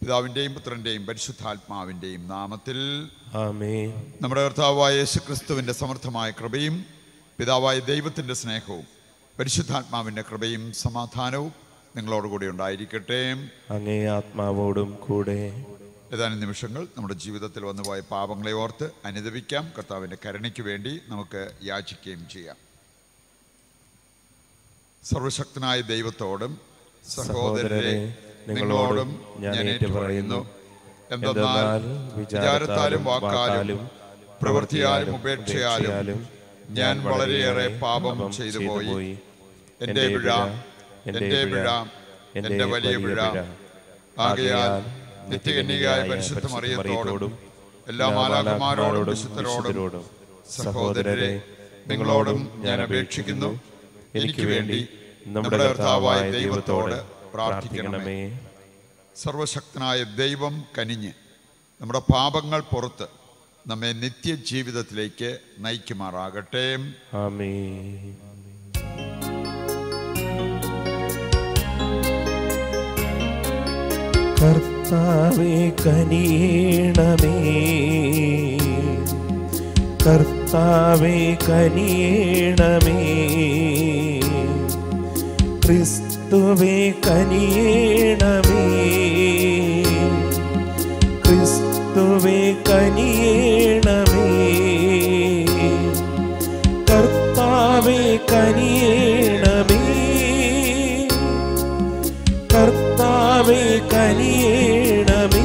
പിതാവിൻ്റെയും പുത്രൻ്റെയും പരിശുദ്ധാത്മാവിൻ്റെയും നാമത്തിൽ ആമേൻ നമ്മുടെ കർത്താവായ യേശു ക്രിസ്തുവിൻ്റെ സമർത്ഥമായ കൃപയും പിതാവായ ദൈവത്തിൻ്റെ സ്നേഹവും പരിശുദ്ധാത്മാവിൻ്റെ കൃപയും സമാധാനവും നിങ്ങളോടുകൂടി ഉണ്ടായിരിക്കട്ടെ അങ്ങേ ആത്മാവോടും കൂടെ ഏതാനും നിമിഷങ്ങൾ നമ്മുടെ ജീവിതത്തിൽ വന്നുപോയ പാപങ്ങളെ ഓർത്ത് അനുദപിക്കാം കർത്താവിൻ്റെ കരുണയ്ക്ക് വേണ്ടി നമുക്ക് യാചിക്കുകയും ചെയ്യാം സർവശക്തനായ ദൈവത്തോടും സഹോദരരെ നിങ്ങളോടും ഞാൻ ഏറ്റുപറയുന്നു എന്തെന്നാൽ വിചാരത്താലും വാക്കാലും പ്രവൃത്തിയാലും ഉപേക്ഷയാലും ഞാൻ വളരെയേറെ പാപം ചെയ്തു പോയി എൻ്റെ പിഴ എൻ്റെ പിഴ എൻ്റെ വലിയ പിഴ ആകയാൽ നിത്യകന്യകയായ പരിശുദ്ധ മറിയത്തോടും എല്ലാ മാലാഖമാരോടും വിശുദ്ധരോടും സഹോദരരെ നിങ്ങളോടും ഞാൻ അപേക്ഷിക്കുന്നു എനിക്ക് വേണ്ടി നമ്മുടെ കർത്താവായ ദൈവത്തോട് പ്രാർത്ഥിക്കണമേ സർവശക്തനായ ദൈവം കനിഞ്ഞ് നമ്മുടെ പാപങ്ങൾ പുറത്ത് നമ്മെ നിത്യജീവിതത്തിലേക്ക് നയിക്കുമാറാകട്ടെ ആമേൻ കർത്താവേ കനിയണമേ കർത്താവേ കനിയണമേ ക്രിസ്തുവേ കനിയണമേ ക്രിസ്തുവേ കനിയണമേ കർത്താവേ കനിയണമേ കർത്താവേ കനിയണമേ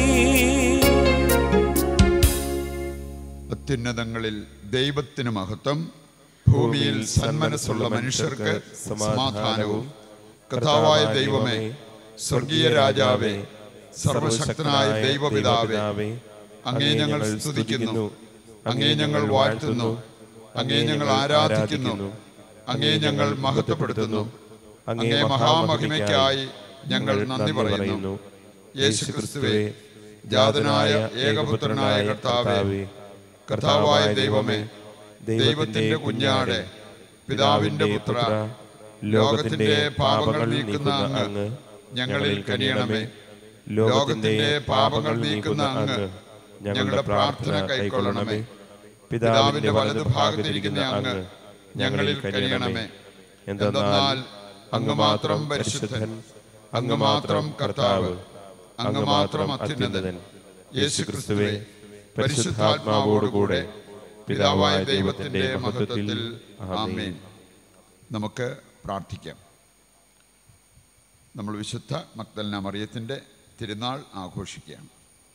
അത്യുന്നതങ്ങളിൽ ദൈവത്തിന് മഹത്വം ഭൂമിയിൽ സന്മനസ്സുള്ള മനുഷ്യർക്ക് സമാധാനവും കഥാവായ ദൈവമേ സ്വർഗീയ രാജാവേ സർവശക്തനായ ദൈവപിതാവേ അങ്ങേ ഞങ്ങൾ സ്തുതിക്കുന്നു അങ്ങേ ഞങ്ങൾ വാഴ്ത്തുന്നു അങ്ങേ ഞങ്ങൾ ആരാധിക്കുന്നു അങ്ങേ ഞങ്ങൾ മഹത്വപ്പെടുത്തുന്നു അങ്ങേ മഹാമഹിമയ്ക്കായി ഞങ്ങൾ നന്ദി പറയുന്നു യേശു ക്രിസ്തുവേ ജാതനായ ഏകപുത്രനായ കർത്താവേ കർത്താവായ ദൈവമേ ദൈവത്തിന്റെ കുഞ്ഞാടെ പിതാവിന്റെ പുത്ര ലോകത്തിന്റെ പാപങ്ങൾ നീക്കുന്ന അങ്ങ് ഞങ്ങളിൽ കനിയണമേ ലോകത്തിന്റെ പാപങ്ങൾ നീക്കുന്ന അങ്ങ് ഞങ്ങളുടെ പ്രാർത്ഥന കൈക്കൊള്ളണമേ പിതാവിന്റെ വലതു ഭാഗത്തിരിക്കുന്ന അങ്ങ് ഞങ്ങളിൽ കനിയണമേ എന്തെന്നാൽ അങ്ങ് മാത്രം പരിശുദ്ധൻ അങ്ങ് മാത്രം കർത്താവ് അങ്ങ് മാത്രം അത്യുന്നതൻ യേശു ക്രിസ്തുവേ പരിശുദ്ധാത്മാവോടുകൂടെ പിതാവായ ദൈവത്തിന്റെ മഹത്വത്തിൽ ആമേൻ നമുക്ക് പ്രാർത്ഥിക്കാം നമ്മൾ വിശുദ്ധ മക്തൽന മറിയത്തിൻ്റെ തിരുനാൾ ആഘോഷിക്കുകയാണ്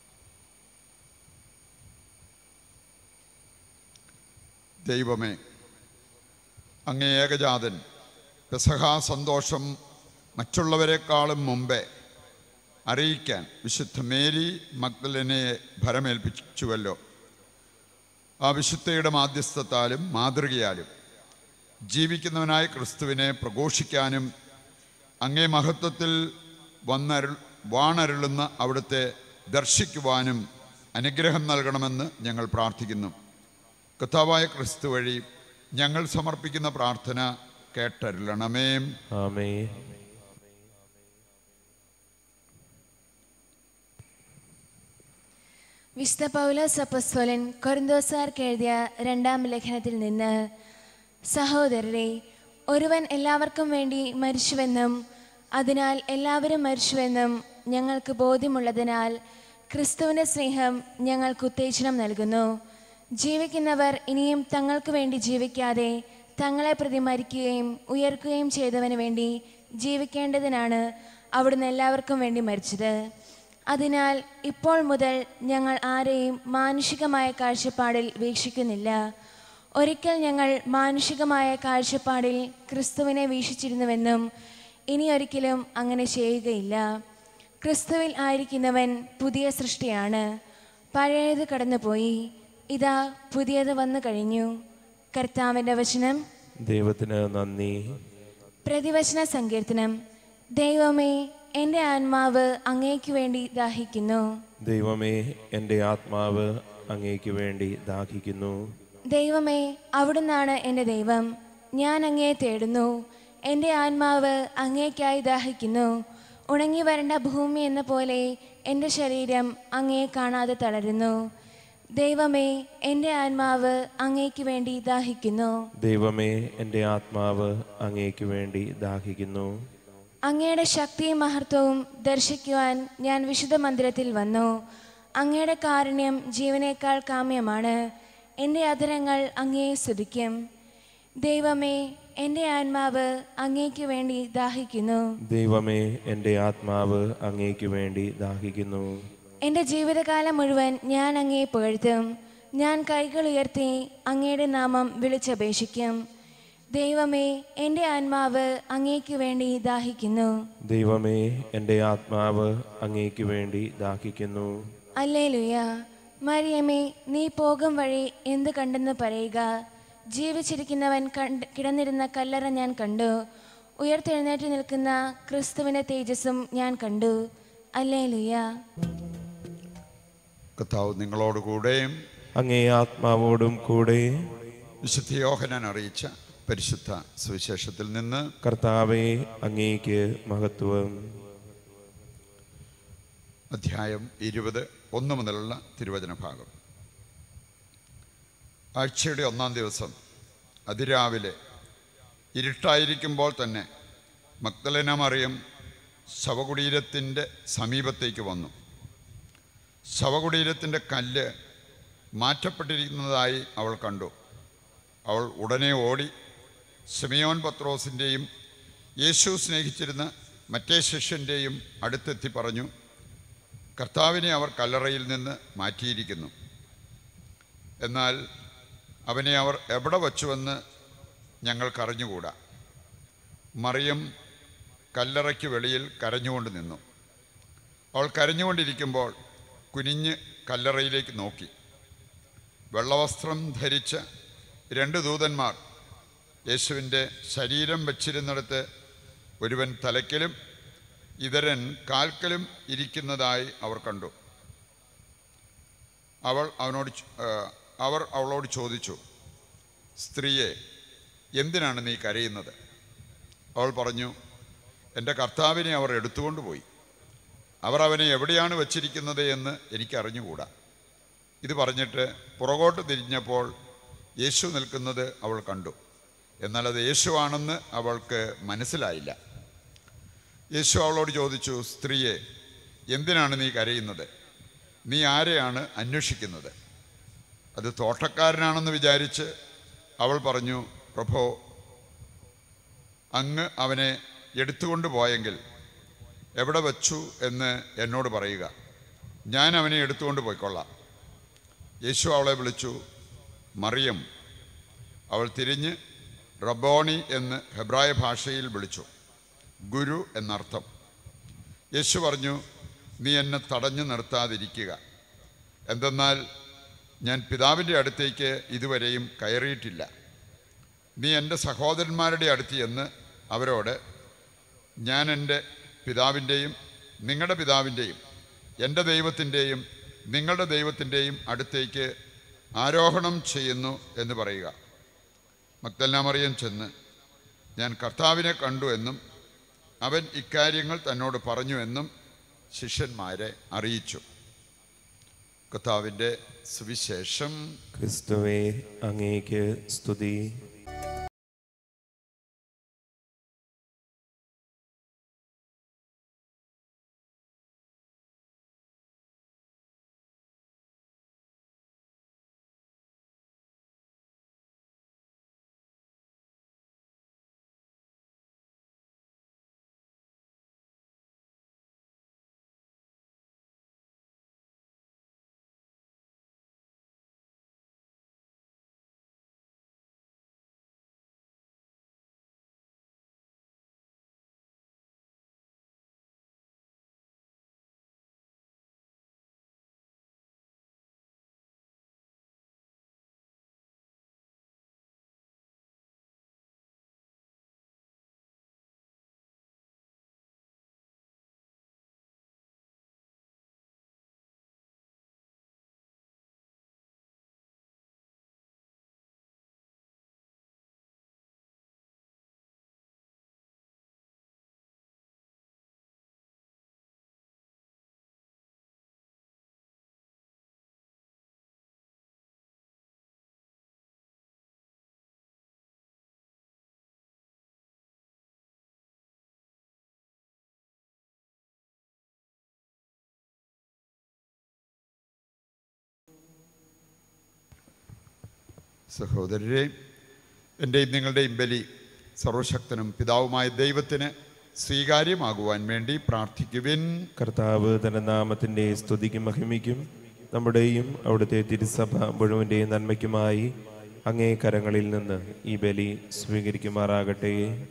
ദൈവമേ അങ്ങേ ഏകജാതൻ പെസഹാ സന്തോഷം മറ്റുള്ളവരെക്കാളും മുമ്പേ അറിയിക്കാൻ വിശുദ്ധ മേരി മഗ്ദലനെ ഭരമേൽപ്പിച്ചുവല്ലോ ആ വിശുദ്ധയുടെ മാധ്യസ്ഥത്താലും മാതൃകയാലും ജീവിക്കുന്നവനായ ക്രിസ്തുവിനെ പ്രഘോഷിക്കാനും അങ്ങേ മഹത്വത്തിൽ വന്നരുൾ വാണരുളുന്ന അവിടുത്തെ ദർശിക്കുവാനും അനുഗ്രഹം നൽകണമെന്ന് ഞങ്ങൾ പ്രാർത്ഥിക്കുന്നു കഥാവായ ക്രിസ്തു വഴി ഞങ്ങൾ സമർപ്പിക്കുന്ന പ്രാർത്ഥന കേട്ടരുളണമേ ആമേൻ വിശുദ്ധ പൗലോസ് അപ്പസ്തോലൻ കൊരിന്തോസാർക്ക് എഴുതിയ രണ്ടാം ലേഖനത്തിൽ നിന്ന് സഹോദരരെ ഒരുവൻ എല്ലാവർക്കും വേണ്ടി മരിച്ചുവെന്നും അതിനാൽ എല്ലാവരും മരിച്ചുവെന്നും ഞങ്ങൾക്ക് ബോധ്യമുള്ളതിനാൽ ക്രിസ്തുവിൻ്റെ സ്നേഹം ഞങ്ങൾക്ക് ഉത്തേജനം നൽകുന്നു ജീവിക്കുന്നവർ ഇനിയും തങ്ങൾക്ക് വേണ്ടി ജീവിക്കാതെ തങ്ങളെ പ്രതി മരിക്കുകയും ഉയർക്കുകയും ചെയ്തവന് വേണ്ടി ജീവിക്കേണ്ടതിനാണ് അവിടുന്ന് എല്ലാവർക്കും വേണ്ടി മരിച്ചത് അതിനാൽ ഇപ്പോൾ മുതൽ ഞങ്ങൾ ആരെയും മാനുഷികമായ കാഴ്ചപ്പാടിൽ വീക്ഷിക്കുന്നില്ല ഒരിക്കൽ ഞങ്ങൾ മാനുഷികമായ കാഴ്ചപ്പാടിൽ ക്രിസ്തുവിനെ വീക്ഷിച്ചിരുന്നുവെന്നും ഇനി ഒരിക്കലും അങ്ങനെ ചെയ്യുകയില്ല ക്രിസ്തുവിൽ ആയിരിക്കുന്നവൻ പുതിയ സൃഷ്ടിയാണ് പഴയത് കടന്നുപോയി ഇതാ പുതിയത് വന്നു കഴിഞ്ഞു കർത്താവിൻ്റെ വചനം ദൈവത്തിന് നന്ദി പ്രതിവചന സങ്കീർത്തനം ദൈവമേ എൻ്റെ ആത്മാവ് അങ്ങേക്ക് വേണ്ടി ദാഹിക്കുന്നു ദൈവമേ എൻ്റെ ആത്മാവ് അങ്ങേക്ക് വേണ്ടി ദാഹിക്കുന്നു ദൈവമേ അവിടുന്നാണ് എൻ്റെ ദൈവം ഞാൻ അങ്ങയെ തേടുന്നു എൻ്റെ ആത്മാവ് അങ്ങേക്കായി ദാഹിക്കുന്നു ഉണങ്ങി വരേണ്ട ഭൂമി എന്ന പോലെ എൻ്റെ ശരീരം അങ്ങയെ കാണാതെ തളരുന്നു ദൈവമേ എൻ്റെ ആത്മാവ് അങ്ങേക്ക് വേണ്ടി ദാഹിക്കുന്നു ദൈവമേ എൻ്റെ ആത്മാവ് അങ്ങേക്ക് വേണ്ടി ദാഹിക്കുന്നു അങ്ങയുടെ ശക്തിയും മഹത്വവും ദർശിക്കുവാൻ ഞാൻ വിശുദ്ധ മന്ദിരത്തിൽ വന്നു അങ്ങയുടെ കാരുണ്യം ജീവനേക്കാൾ കാമ്യമാണ് എൻ്റെ അധരങ്ങൾ അങ്ങയെ സ്തുതിക്കും ദൈവമേ എൻ്റെ ആത്മാവ് അങ്ങേക്ക് വേണ്ടി ദാഹിക്കുന്നു ദൈവമേ എൻ്റെ ആത്മാവ് അങ്ങേക്ക് വേണ്ടി ദാഹിക്കുന്നു എൻ്റെ ജീവിതകാലം മുഴുവൻ ഞാൻ അങ്ങയെ പുകഴ്ത്തും ഞാൻ കൈകൾ ഉയർത്തി അങ്ങയുടെ നാമം വിളിച്ചപേക്ഷിക്കും ദൈവമേ എൻ്റെ ആത്മാവ് അങ്ങേക്ക് വേണ്ടി ദാഹിക്കുന്നു ദൈവമേ എൻ്റെ ആത്മാവ് അങ്ങേക്ക് വേണ്ടി ദാഹിക്കുന്നു അല്ലേലുയ മറിയമേ നീ പോകും വഴി എന്ത് കണ്ടെന്ന് പറയുക ജീവിച്ചിരിക്കുന്നവൻ കണ്ട് കിടന്നിരുന്ന കല്ലറ ഞാൻ കണ്ടു ഉയർത്തെഴുന്നേറ്റ് നിൽക്കുന്ന ക്രിസ്തുവിൻ്റെ തേജസ്സും ഞാൻ കണ്ടു അല്ലേലുയ കർത്താവ് നിങ്ങളോടുകൂടെയും അങ്ങേ ആത്മാവോടും കൂടെ വിശുദ്ധ യോഹനാൻ അറിയിച്ച പരിശുദ്ധ സുവിശേഷത്തിൽ നിന്ന് കർത്താവെ അങ്ങേക്ക് മഹത്വം അധ്യായം ഇരുപത് ഒന്ന് മുതലുള്ള തിരുവചന ഭാഗം ആഴ്ചയുടെ ഒന്നാം ദിവസം അതിരാവിലെ ഇരുട്ടായിരിക്കുമ്പോൾ തന്നെ മക്തലന മറിയം ശവകുടീരത്തിൻ്റെ സമീപത്തേക്ക് വന്നു ശവകുടീരത്തിൻ്റെ കല്ല് മാറ്റപ്പെട്ടിരിക്കുന്നതായി അവൾ കണ്ടു അവൾ ഉടനെ ഓടി സിമിയോൻ പത്രോസിൻ്റെയും യേശു സ്നേഹിച്ചിരുന്ന മറ്റേ ശിഷ്യൻ്റെയും അടുത്തെത്തി പറഞ്ഞു കർത്താവിനെ അവർ കല്ലറയിൽ നിന്ന് മാറ്റിയിരിക്കുന്നു എന്നാൽ അവനെ അവർ എവിടെ വച്ചുവെന്ന് ഞങ്ങൾക്കറിഞ്ഞുകൂടാ മറിയം കല്ലറയ്ക്ക് വെളിയിൽ കരഞ്ഞുകൊണ്ട് നിന്നു അവൾ കരഞ്ഞുകൊണ്ടിരിക്കുമ്പോൾ കുനിഞ്ഞ് കല്ലറയിലേക്ക് നോക്കി വെള്ളവസ്ത്രം ധരിച്ച രണ്ട് ദൂതന്മാർ യേശുവിൻ്റെ ശരീരം വച്ചിരുന്നിടത്ത് ഒരുവൻ തലയ്ക്കലും ഇതരൻ കാൽക്കലും ഇരിക്കുന്നതായി അവർ കണ്ടു അവൾ അവനോട് ചോ- ആ, അവർ അവളോട് ചോദിച്ചു സ്ത്രീയെ എന്തിനാണ് നീ കരയുന്നത് അവൾ പറഞ്ഞു എൻ്റെ കർത്താവിനെ അവർ എടുത്തുകൊണ്ട് പോയി അവർ അവനെ എവിടെയാണ് വച്ചിരിക്കുന്നത് എന്ന് എനിക്കറിഞ്ഞുകൂടാ ഇത് പറഞ്ഞിട്ട് പുറകോട്ട് തിരിഞ്ഞപ്പോൾ യേശു നിൽക്കുന്നത് അവൾ കണ്ടു എന്നാൽ അത് യേശുവാണെന്ന് അവൾക്ക് മനസ്സിലായില്ല യേശു അവളോട് ചോദിച്ചു സ്ത്രീയെ എന്തിനാണ് നീ കരയുന്നത് നീ ആരെയാണ് അന്വേഷിക്കുന്നത് അത് തോട്ടക്കാരനാണെന്ന് വിചാരിച്ച് അവൾ പറഞ്ഞു പ്രഭോ അങ്ങ് അവനെ എടുത്തുകൊണ്ട് പോയെങ്കിൽ എവിടെ വച്ചു എന്ന് എന്നോട് പറയുക ഞാൻ അവനെ എടുത്തുകൊണ്ട് പോയിക്കൊള്ളാം യേശു അവളെ വിളിച്ചു മറിയം അവൾ തിരിഞ്ഞ് റബോണി എന്ന് ഹെബ്രായ ഭാഷയിൽ വിളിച്ചു ഗുരു എന്നർത്ഥം യേശു പറഞ്ഞു നീ എന്നെ തടഞ്ഞു നിർത്താതിരിക്കുക എന്തെന്നാൽ ഞാൻ പിതാവിൻ്റെ അടുത്തേക്ക് ഇതുവരെയും കയറിയിട്ടില്ല നീ എൻ്റെ സഹോദരന്മാരുടെ അടുത്ത് എന്ന് അവരോട് ഞാൻ എൻ്റെ പിതാവിൻ്റെയും നിങ്ങളുടെ പിതാവിൻ്റെയും എൻ്റെ ദൈവത്തിൻ്റെയും നിങ്ങളുടെ ദൈവത്തിൻ്റെയും അടുത്തേക്ക് ആരോഹണം ചെയ്യുന്നു എന്ന് പറയുക മക്തല്ലാമറിയൻ ചെന്ന് ഞാൻ കർത്താവിനെ കണ്ടു എന്നും അവൻ ഇക്കാര്യങ്ങൾ തന്നോട് പറഞ്ഞു എന്നും ശിഷ്യന്മാരെ അറിയിച്ചു കർത്താവിൻ്റെ സുവിശേഷം ക്രിസ്തുവേ അങ്ങേക്ക് സ്തുതി സഹോദരരെ എൻ്റെയും നിങ്ങളുടെയും ബലി സർവശക്തനും പിതാവുമായ ദൈവത്തിന് സ്വീകാര്യമാകുവാൻ വേണ്ടി പ്രാർത്ഥിക്കുവിൻ കർത്താവ് തന്റെ നാമത്തിന്റെ സ്തുതിക്കും മഹിമിക്കും നമ്മുടെയും അവിടുത്തെ തിരുസഭ മുഴുവൻ്റെയും നന്മയ്ക്കുമായി അങ്ങേ കരങ്ങളിൽ നിന്ന് ഈ ബലി സ്വീകരിക്കുമാറാകട്ടെ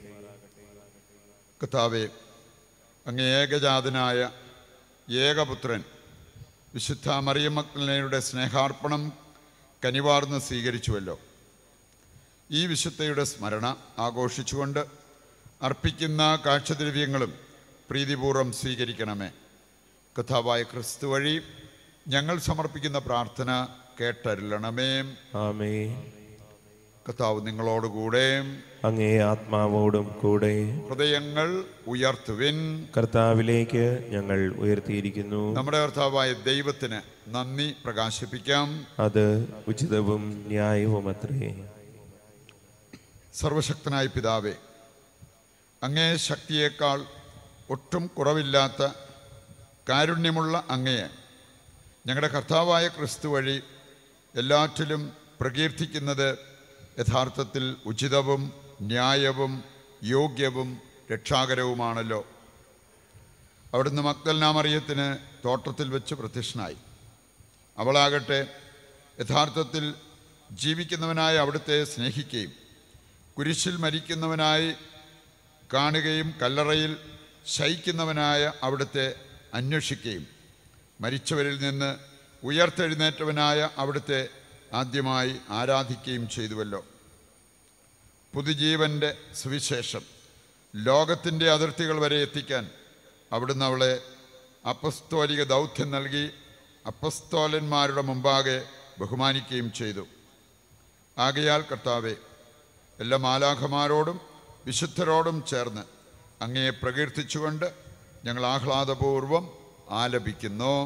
കർത്താവെ അങ്ങ് ഏകജാതനായ ഏകപുത്രൻ വിശുദ്ധ മറിയമ്മക്കളുടെ സ്നേഹാർപ്പണം കനിവാർന്ന് സ്വീകരിച്ചുവല്ലോ ഈ വിശുദ്ധയുടെ സ്മരണ ആഘോഷിച്ചുകൊണ്ട് അർപ്പിക്കുന്ന കാഴ്ചദ്രവ്യങ്ങളും പ്രീതിപൂർവ്വം സ്വീകരിക്കണമേ കഥാവായ ക്രിസ്തു വഴി ഞങ്ങൾ സമർപ്പിക്കുന്ന പ്രാർത്ഥന കേട്ടരുളണമേ ആമേ കർത്താവ് നിങ്ങളോടുകൂടെ അങ്ങേ ആത്മാവോടും കൂടെ ഹൃദയങ്ങൾ ഉയർത്തുവിൻ കർത്താവിലേക്ക് ഞങ്ങൾ ഉയർത്തിയിരിക്കുന്നു നമ്മുടെ കർത്താവായ ദൈവത്തിന് നന്ദി പ്രകാശിപ്പിക്കാം അത് ഉചിതവും ന്യായവുമത്രേ സർവശക്തനായ പിതാവേ അങ്ങേ ശക്തിയേക്കാൾ ഒട്ടും കുറവില്ലാത്ത കാരുണ്യമുള്ള അങ്ങയെ ഞങ്ങളുടെ കർത്താവായ ക്രിസ്തു വഴി എല്ലാറ്റിലും പ്രകീർത്തിക്കുന്നത് യഥാർത്ഥത്തിൽ ഉചിതവും ന്യായവും യോഗ്യവും രക്ഷാകരവുമാണല്ലോ അവിടുന്ന് മക്തൽനാമറിയത്തിന് തോട്ടത്തിൽ വെച്ച് പ്രത്യക്ഷനായി അവളാകട്ടെ യഥാർത്ഥത്തിൽ ജീവിക്കുന്നവനായ അവിടുത്തെ സ്നേഹിക്കുകയും കുരിശിൽ മരിക്കുന്നവനായി കാണുകയും കല്ലറയിൽ ശയിക്കുന്നവനായ അവിടുത്തെ അന്വേഷിക്കുകയും മരിച്ചവരിൽ നിന്ന് ഉയർത്തെഴുന്നേറ്റവനായ അവിടുത്തെ ആദ്യമായി ആരാധിക്കുകയും ചെയ്തുവല്ലോ പുതുജീവൻ്റെ സുവിശേഷം ലോകത്തിൻ്റെ അതിർത്തികൾ വരെ എത്തിക്കാൻ അവിടുന്ന് അവളെ അപ്പസ്തോലിക ദൗത്യം നൽകി അപ്പസ്തോലന്മാരുടെ മുമ്പാകെ ബഹുമാനിക്കുകയും ചെയ്തു ആകയാൽ കർത്താവെ എല്ലാ മാലാഖമാരോടും വിശുദ്ധരോടും ചേർന്ന് അങ്ങയെ പ്രകീർത്തിച്ചുകൊണ്ട് ഞങ്ങൾ ആഹ്ലാദപൂർവം ആലപിക്കുന്നു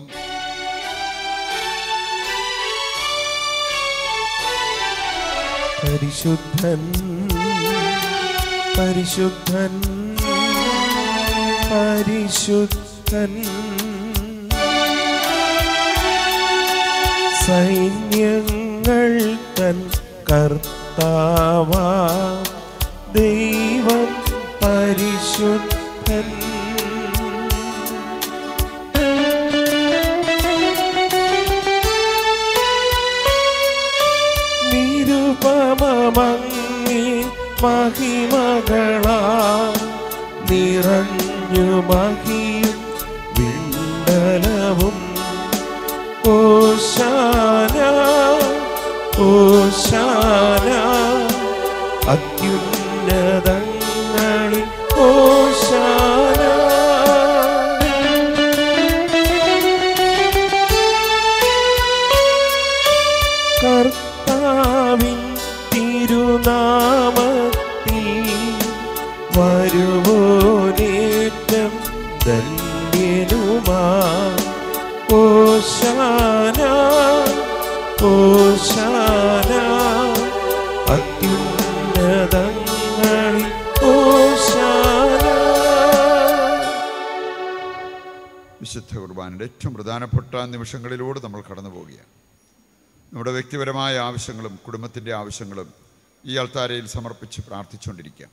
പരിശുദ്ധൻ പരിശുദ്ധൻ പരിശുദ്ധൻ സൈന്യങ്ങൾ തൻ കർത്താവ ദൈവം പരിശുദ്ധൻ നിരുപമങ്ങി മഹിമകളാ നിറഞ്ഞു മഹിയും വിണ്ടലവും ഓശാന ഓശാന അത്യുന്നതങ്ങളിൽ ഓശാന കർത്താവിൻ തിരുനാമത്തിൽ വരുവോനേറ്റം ധന്യനുമാ ഓശാന ഓശാന അത്യുന്നതങ്ങളിൽ ഓശാന വിശുദ്ധ കുർബാനയുടെ ഏറ്റവും പ്രധാനപ്പെട്ട നിമിഷങ്ങളിലൂടെ നമ്മൾ കടന്നു പോവുകയാണ് നമ്മുടെ വ്യക്തിപരമായ ആവശ്യങ്ങളും കുടുംബത്തിൻ്റെ ആവശ്യങ്ങളും ഈ അൾത്താരയിൽ സമർപ്പിച്ച് പ്രാർത്ഥിച്ചുകൊണ്ടിരിക്കാം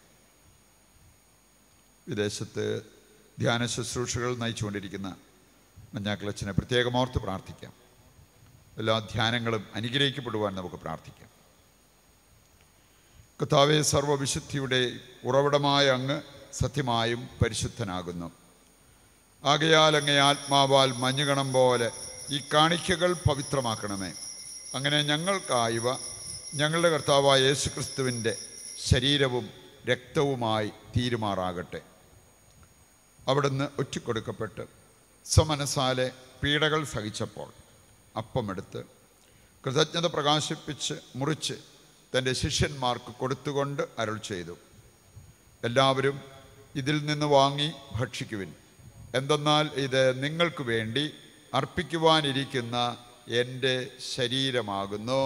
വിദേശത്ത് ധ്യാന ശുശ്രൂഷകൾ നയിച്ചുകൊണ്ടിരിക്കുന്ന മഞ്ഞാക്കളച്ചനെ പ്രത്യേകം ഓർത്ത് പ്രാർത്ഥിക്കാം എല്ലാ ധ്യാനങ്ങളും അനുഗ്രഹിക്കപ്പെടുവാൻ നമുക്ക് പ്രാർത്ഥിക്കാം കർത്താവെ സർവവിശുദ്ധിയുടെ ഉറവിടമായ അങ്ങ് സത്യമായും പരിശുദ്ധനാകുന്നു ആകയാൽ അങ്ങേ ആത്മാവാൽ മഞ്ഞുകണം പോലെ ഈ കാണിക്കകൾ പവിത്രമാക്കണമേ അങ്ങനെ ഞങ്ങൾക്കായവ ഞങ്ങളുടെ കർത്താവായ യേശുക്രിസ്തുവിൻ്റെ ശരീരവും രക്തവുമായി തീരുമാറാകട്ടെ അവിടുന്ന് ഒറ്റിക്കൊടുക്കപ്പെട്ട് സ്വമനസാലെ പീഡകൾ സഹിച്ചപ്പോൾ അപ്പമെടുത്ത് കൃതജ്ഞത പ്രകാശിപ്പിച്ച് മുറിച്ച് തൻ്റെ ശിഷ്യന്മാർക്ക് കൊടുത്തുകൊണ്ട് അരുൾ ചെയ്തു എല്ലാവരും ഇതിൽ നിന്ന് വാങ്ങി ഭക്ഷിക്കുവിൻ എന്തെന്നാൽ ഇത് നിങ്ങൾക്ക് വേണ്ടി അർപ്പിക്കുവാനിരിക്കുന്ന എൻ്റെ ശരീരമാകുന്നു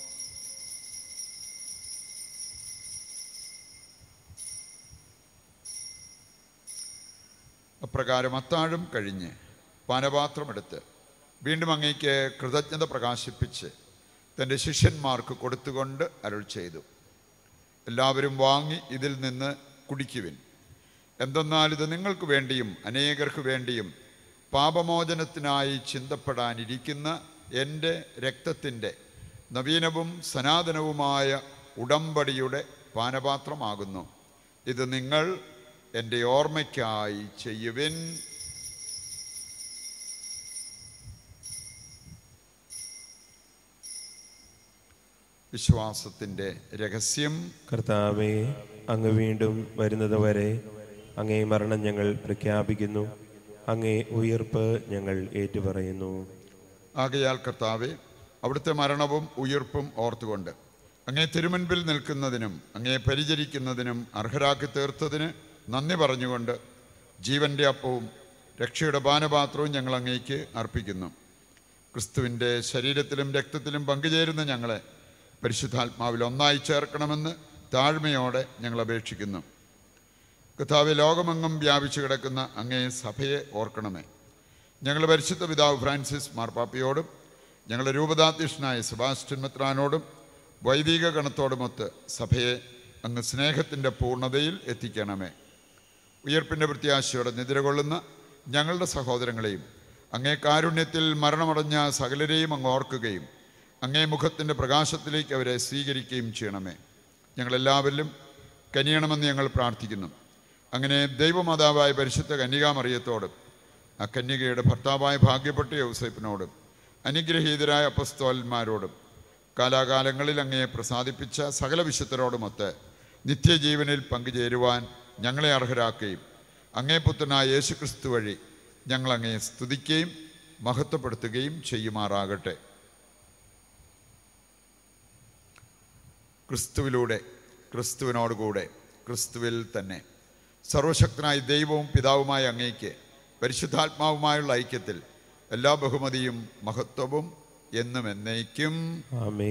അപ്രകാരം അത്താഴം കഴിഞ്ഞ് പാനപാത്രമെടുത്ത് വീണ്ടും അങ്ങേക്ക് കൃതജ്ഞത പ്രകാശിപ്പിച്ച് തൻ്റെ ശിഷ്യന്മാർക്ക് കൊടുത്തുകൊണ്ട് അരുൾ ചെയ്തു എല്ലാവരും വാങ്ങി ഇതിൽ നിന്ന് കുടിക്കുവിൻ എന്തെന്നാൽ ഇത് നിങ്ങൾക്ക് വേണ്ടിയും അനേകർക്ക് വേണ്ടിയും പാപമോചനത്തിനായി ചിന്തപ്പെടാനിരിക്കുന്ന എൻ്റെ രക്തത്തിൻ്റെ നവീനവും സനാതനവുമായ ഉടമ്പടിയുടെ പാനപാത്രമാകുന്നു ഇത് നിങ്ങൾ എൻ്റെ ഓർമ്മയ്ക്കായി ചെയ്യുവിൻ വിശ്വാസത്തിൻ്റെ രഹസ്യം കർത്താവെ അങ്ങ് വീണ്ടും വരുന്നത് വരെ അങ്ങേ മരണം ഞങ്ങൾ പ്രഖ്യാപിക്കുന്നു അങ്ങേ ഉയർപ്പ് ഞങ്ങൾ ഏറ്റുപറയുന്നു ആകയാൽ കർത്താവെ അവിടുത്തെ മരണവും ഉയിർപ്പും ഓർത്തുകൊണ്ട് അങ്ങേ തിരുമുൻപിൽ നിൽക്കുന്നതിനും അങ്ങേ പരിചരിക്കുന്നതിനും അർഹരാക്കി തീർത്തതിന് നന്ദി പറഞ്ഞുകൊണ്ട് ജീവൻ്റെ അപ്പവും രക്ഷയുടെ പാനപാത്രവും ഞങ്ങൾ അങ്ങേക്ക് അർപ്പിക്കുന്നു ക്രിസ്തുവിൻ്റെ ശരീരത്തിലും രക്തത്തിലും പങ്കുചേരുന്ന ഞങ്ങളെ പരിശുദ്ധാത്മാവിൽ ഒന്നായി ചേർക്കണമെന്ന് താഴ്മയോടെ ഞങ്ങൾ അപേക്ഷിക്കുന്നു കർത്താവ് ലോകമെങ്ങും വ്യാപിച്ചു കിടക്കുന്ന അങ്ങേ സഭയെ ഓർക്കണമേ ഞങ്ങൾ പരിശുദ്ധ പിതാവ് ഫ്രാൻസിസ് മാർപ്പാപ്പയോടും ഞങ്ങളുടെ രൂപതാധ്യക്ഷനായ സെബാസ്റ്റ്യൻ മെത്രാനോടും വൈദിക ഗണത്തോടുമൊത്ത് സഭയെ അങ്ങ് സ്നേഹത്തിൻ്റെ പൂർണ്ണതയിൽ എത്തിക്കണമേ ഉയർപ്പിൻ്റെ പ്രത്യാശയോടെ നിദ്രകൊള്ളുന്ന ഞങ്ങളുടെ സഹോദരങ്ങളെയും അങ്ങേ കാരുണ്യത്തിൽ മരണമടഞ്ഞ സകലരെയും അങ്ങ് ഓർക്കുകയും അങ്ങേ മുഖത്തിൻ്റെ പ്രകാശത്തിലേക്ക് അവരെ സ്വീകരിക്കുകയും ചെയ്യണമേ ഞങ്ങളെല്ലാവരിലും കനിയണമെന്ന് ഞങ്ങൾ പ്രാർത്ഥിക്കുന്നു അങ്ങനെ ദൈവമാതാവായ പരിശുദ്ധ കന്യകാമറിയത്തോടും ആ കന്യകയുടെ ഭർത്താവായ ഭാഗ്യപ്പെട്ട യൗസേപ്പിനോടും അനുഗ്രഹീതരായ അപ്പസ്തോലന്മാരോടും കാലാകാലങ്ങളിൽ അങ്ങയെ പ്രസാദിപ്പിച്ച സകല വിശുദ്ധരോടുമൊത്ത് നിത്യജീവനിൽ പങ്കുചേരുവാൻ ഞങ്ങളെ അർഹരാക്കുകയും അങ്ങേ പുത്രനായ യേശുക്രിസ്തു വഴി ഞങ്ങൾ അങ്ങയെ സ്തുതിക്കുകയും മഹത്വപ്പെടുത്തുകയും ചെയ്യുമാറാകട്ടെ ക്രിസ്തുവിലൂടെ ക്രിസ്തുവിനോടുകൂടെ ക്രിസ്തുവിൽ തന്നെ സർവശക്തനായ ദൈവവും പിതാവുമായ അങ്ങേക്ക് പരിശുദ്ധാത്മാവുമായുള്ള ഐക്യത്തിൽ എല്ലാ ബഹുമതിയും മഹത്വവും എന്നും എന്നേക്കും ആമേ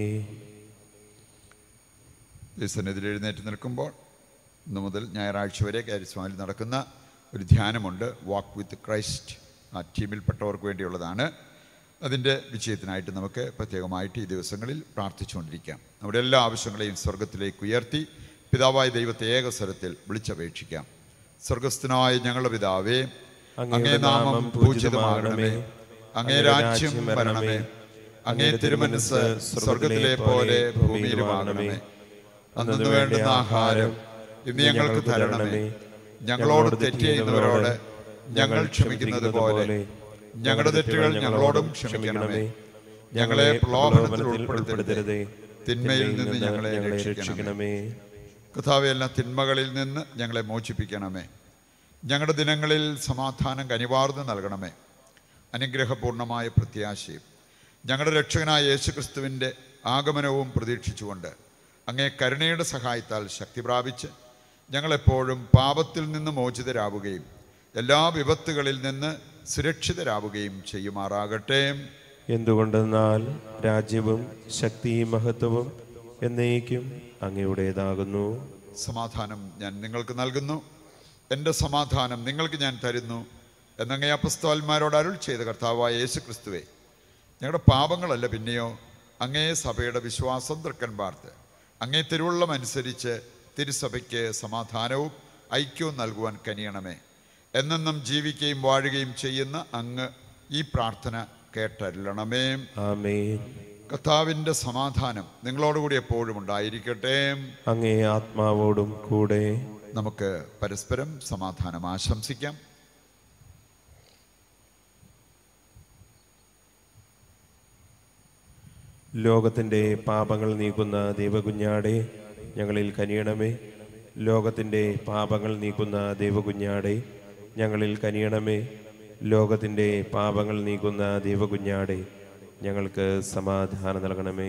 ദിവസനെതിരെ എഴുന്നേറ്റ് നിൽക്കുമ്പോൾ ഇന്നു മുതൽ ഞായറാഴ്ച വരെ കാരിസ്മാനിൽ നടക്കുന്ന ഒരു ധ്യാനമുണ്ട് വാക്ക് വിത്ത് ക്രൈസ്റ്റ് ആ ടീമിൽപ്പെട്ടവർക്ക് വേണ്ടിയുള്ളതാണ് അതിൻ്റെ വിജയത്തിനായിട്ട് നമുക്ക് പ്രത്യേകമായിട്ട് ഈ ദിവസങ്ങളിൽ പ്രാർത്ഥിച്ചുകൊണ്ടിരിക്കാം നമ്മുടെ എല്ലാ ആവശ്യങ്ങളെയും സ്വർഗത്തിലേക്ക് ഉയർത്തി പിതാവായ ദൈവത്തെ ഏകസ്വരത്തിൽ വിളിച്ചപേക്ഷിക്കാം സ്വർഗസ്ഥനായ ഞങ്ങളുടെ പിതാവേ അങ്ങേ നാമം പൂജിതമാകണമേ അങ്ങേ രാജ്യം വരണമേ അങ്ങേ തിരുമനസ് സ്വർഗത്തിലെ പോലെ ഭൂമിയിലുമാകണമേ അന്നു വേണ്ടുന്ന ആഹാരം ഇന്ന് ഞങ്ങൾക്ക് തരണമേ ഞങ്ങളോട് തെറ്റ് ചെയ്യുന്നവരോട് ഞങ്ങൾ ക്ഷമിക്കുന്നത് പോലെ ഞങ്ങളുടെ തെറ്റുകൾ ഞങ്ങളോടും ക്ഷമിക്കണമേ ഞങ്ങളെ പ്രലോഭനത്തിൽ ഉൾപ്പെടുത്തരുതേ തിന്മയിൽ നിന്ന് ഞങ്ങളെ രക്ഷിക്കണമേ കഥാവെ എല്ലാ തിന്മകളിൽ നിന്ന് ഞങ്ങളെ മോചിപ്പിക്കണമേ ഞങ്ങളുടെ ദിനങ്ങളിൽ സമാധാനം കനിവാർന്ന് നൽകണമേ അനുഗ്രഹപൂർണമായ പ്രത്യാശയും ഞങ്ങളുടെ രക്ഷകനായ യേശുക്രിസ്തുവിൻ്റെ ആഗമനവും പ്രതീക്ഷിച്ചുകൊണ്ട് അങ്ങേ കരുണയുടെ സഹായത്താൽ ശക്തി പ്രാപിച്ച് ഞങ്ങളെപ്പോഴും പാപത്തിൽ നിന്ന് മോചിതരാവുകയും എല്ലാ വിപത്തുകളിൽ നിന്ന് സുരക്ഷിതരാവുകയും ചെയ്യുമാറാകട്ടെ എന്തുകൊണ്ടെന്നാൽ രാജ്യവും ശക്തിയും മഹത്വവും എന്നേക്കും അങ്ങയുടേതാകുന്നു സമാധാനം ഞാൻ നിങ്ങൾക്ക് നൽകുന്നു എൻ്റെ സമാധാനം നിങ്ങൾക്ക് ഞാൻ തരുന്നു എന്നങ്ങേ അപ്പസ്തോന്മാരോട് അരുൾ ചെയ്ത കർത്താവായ യേശു ക്രിസ്തുവേ ഞങ്ങളുടെ പാപങ്ങളല്ല പിന്നെയോ അങ്ങേ സഭയുടെ വിശ്വാസം തൃക്കൻ പാർത്ത് അങ്ങേ തിരുവുള്ളം അനുസരിച്ച് തിരുസഭയ്ക്ക് സമാധാനവും ഐക്യവും നൽകുവാൻ കനിയണമേ എന്നെന്നും ജീവിക്കുകയും വാഴുകയും ചെയ്യുന്ന അങ്ങ് ഈ പ്രാർത്ഥന കേട്ടരുളണമേ ആമേൻ കർത്താവിൻ്റെ സമാധാനം നിങ്ങളോടുകൂടി എപ്പോഴും ഉണ്ടായിരിക്കട്ടെ അങ്ങേ ആത്മാവോടും കൂടെ നമുക്ക് പരസ്പരം സമാധാനം ആശംസിക്കാം ലോകത്തിൻ്റെ പാപങ്ങൾ നീക്കുന്ന ദൈവകുഞ്ഞാടെ ഞങ്ങളിൽ കനിയണമേ ലോകത്തിൻ്റെ പാപങ്ങൾ നീക്കുന്ന ദൈവകുഞ്ഞാടെ ഞങ്ങളിൽ കനിയണമേ ലോകത്തിൻ്റെ പാപങ്ങൾ നീക്കുന്ന ദൈവകുഞ്ഞാടെ ഞങ്ങൾക്ക് സമാധാനം നൽകണമേ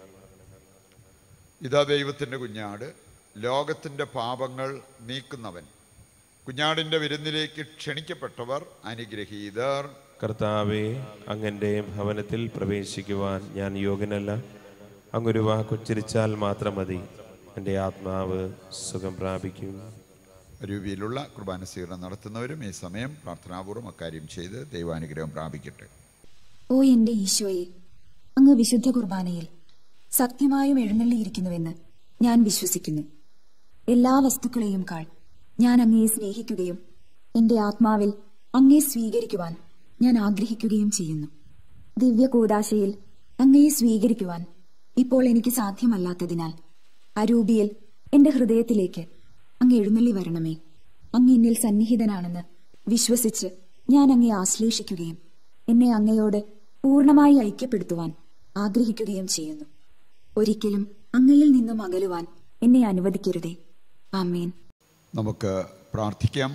ഇതാ ദൈവത്തിൻ്റെ കുഞ്ഞാട് ലോകത്തിൻ്റെ പാപങ്ങൾ നീക്കുന്നവൻ കുഞ്ഞാടിൻ്റെ വിരുന്നിലേക്ക് ക്ഷണിക്കപ്പെട്ടവർ അനുഗ്രഹീതർ കർത്താവെ അങ്ങൻ്റെ ഭവനത്തിൽ പ്രവേശിക്കുവാൻ ഞാൻ യോഗ്യനല്ല അങ്ങൊരു വാക്കുച്ചരിച്ചാൽ മാത്രം മതി എൻ്റെ ആത്മാവ് സുഖം പ്രാപിക്കും രൂപയിലുള്ള കുർബാന സ്വീകരണം നടത്തുന്നവരും ഈ സമയം പ്രാർത്ഥനാപൂർവ്വം അക്കാര്യം ചെയ്ത് ദൈവാനുഗ്രഹം പ്രാപിക്കട്ടെ ഓ എന്റെ ഈശോയെ അങ്ങ് വിശുദ്ധ കുർബാനയിൽ സത്യമായും എഴുന്നള്ളിയിരിക്കുന്നുവെന്ന് ഞാൻ വിശ്വസിക്കുന്നു എല്ലാ വസ്തുക്കളെയും കാൾ ഞാൻ അങ്ങയെ സ്നേഹിക്കുകയും എന്റെ ആത്മാവിൽ അങ്ങയെ സ്വീകരിക്കുവാൻ ഞാൻ ആഗ്രഹിക്കുകയും ചെയ്യുന്നു ദിവ്യ കൂതാശയിൽ അങ്ങയെ സ്വീകരിക്കുവാൻ ഇപ്പോൾ എനിക്ക് സാധ്യമല്ലാത്തതിനാൽ അരൂപിയിൽ എന്റെ ഹൃദയത്തിലേക്ക് അങ്ങ് എഴുന്നള്ളി വരണമേ അങ്ങ് എന്നിൽ സന്നിഹിതനാണെന്ന് വിശ്വസിച്ച് ഞാൻ അങ്ങയെ ആശ്ലേഷിക്കുകയും എന്നെ അങ്ങയോട് പൂർണ്ണമായി ഐക്യപ്പെടുത്തുവാൻ ആഗ്രഹിക്കുകയും ചെയ്യുന്നു ഒരിക്കലും അങ്ങയിൽ നിന്നും അകലുവാൻ എന്നെ അനുവദിക്കരുതേ ആമേൻ നമുക്ക് പ്രാർത്ഥിക്കാം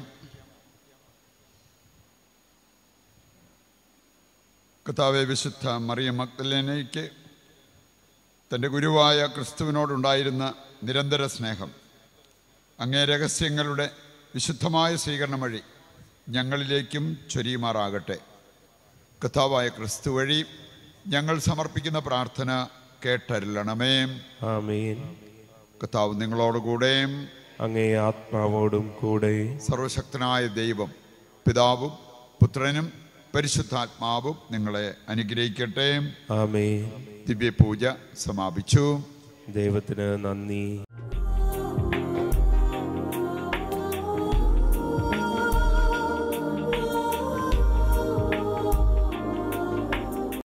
കർത്താവെ വിശുദ്ധ മറിയ മക്ദലേനയ്ക്ക് തൻ്റെ ഗുരുവായ ക്രിസ്തുവിനോടുണ്ടായിരുന്ന നിരന്തര സ്നേഹം അങ്ങേ രഹസ്യങ്ങളുടെ വിശുദ്ധമായ സ്വീകരണം വഴി ഞങ്ങളിലേക്കും ചൊരിയുമാറാകട്ടെ കർത്താവായ ക്രിസ്തു വഴി ഞങ്ങൾ സമർപ്പിക്കുന്ന പ്രാർത്ഥന കേട്ടരുളണമേ ആമേൻ കർത്താവ് നിങ്ങളോടുകൂടെയും അങ്ങേ ആത്മാവോടും കൂടെ സർവശക്തനായ ദൈവം പിതാവും പുത്രനും പരിശുദ്ധാത്മാവും നിങ്ങളെ അനുഗ്രഹിക്കട്ടെ ആമേൻ ദിവ്യപൂജ സമാപിച്ചു ദൈവത്തിന് നന്ദി